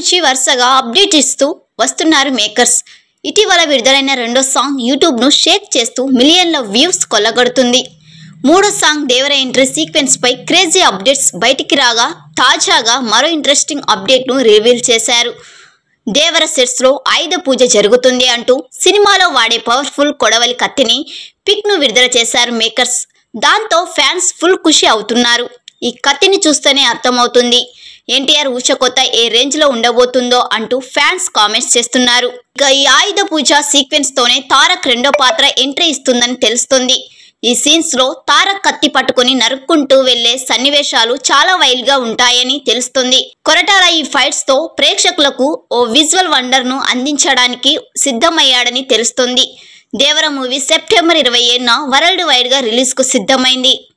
నుంచి వరుసగా అప్డేట్ ఇస్తూ వస్తున్నారు మేకర్స్ ఇటీవల విడుదలైన రెండో సాంగ్ యూట్యూబ్ను షేక్ చేస్తూ మిలియన్ల వ్యూస్ కొల్లగొడుతుంది మూడో సాంగ్ దేవర ఎంట్రీ సీక్వెన్స్ పై క్రేజీ అప్డేట్స్ బయటికి రాగా తాజాగా మరో ఇంట్రెస్టింగ్ అప్డేట్ను రివీల్ చేశారు దేవర సెట్స్ లో ఆయుధ పూజ జరుగుతుంది అంటూ సినిమాలో వాడే పవర్ఫుల్ కొడవలి కత్తిని పిక్ ను విడుదల చేశారు మేకర్స్ దాంతో ఫ్యాన్స్ ఫుల్ ఖుషి అవుతున్నారు ఈ కత్తిని చూస్తేనే అర్థమవుతుంది ఎన్టీఆర్ ఊచకొత్త ఏ రేంజ్ లో ఉండబోతుందో అంటూ ఫ్యాన్స్ కామెంట్స్ చేస్తున్నారు ఇక ఈ ఆయుధ పూజ సీక్వెన్స్ తోనే తారక్ రెండో పాత్ర ఎంట్రీ ఇస్తుందని తెలుస్తుంది ఈ సీన్స్ లో తారక్ కత్తి పట్టుకుని నరుక్కుంటూ వెళ్లే సన్నివేశాలు చాలా వైల్డ్ గా ఉంటాయని తెలుస్తుంది కొరటాల ఈ ఫైట్స్ తో ప్రేక్షకులకు ఓ విజువల్ వండర్ ను అందించడానికి సిద్ధమయ్యాడని తెలుస్తుంది దేవర మూవీ సెప్టెంబర్ ఇరవై ఏడున వరల్డ్ వైడ్ గా రిలీజ్ కు సిద్ధమైంది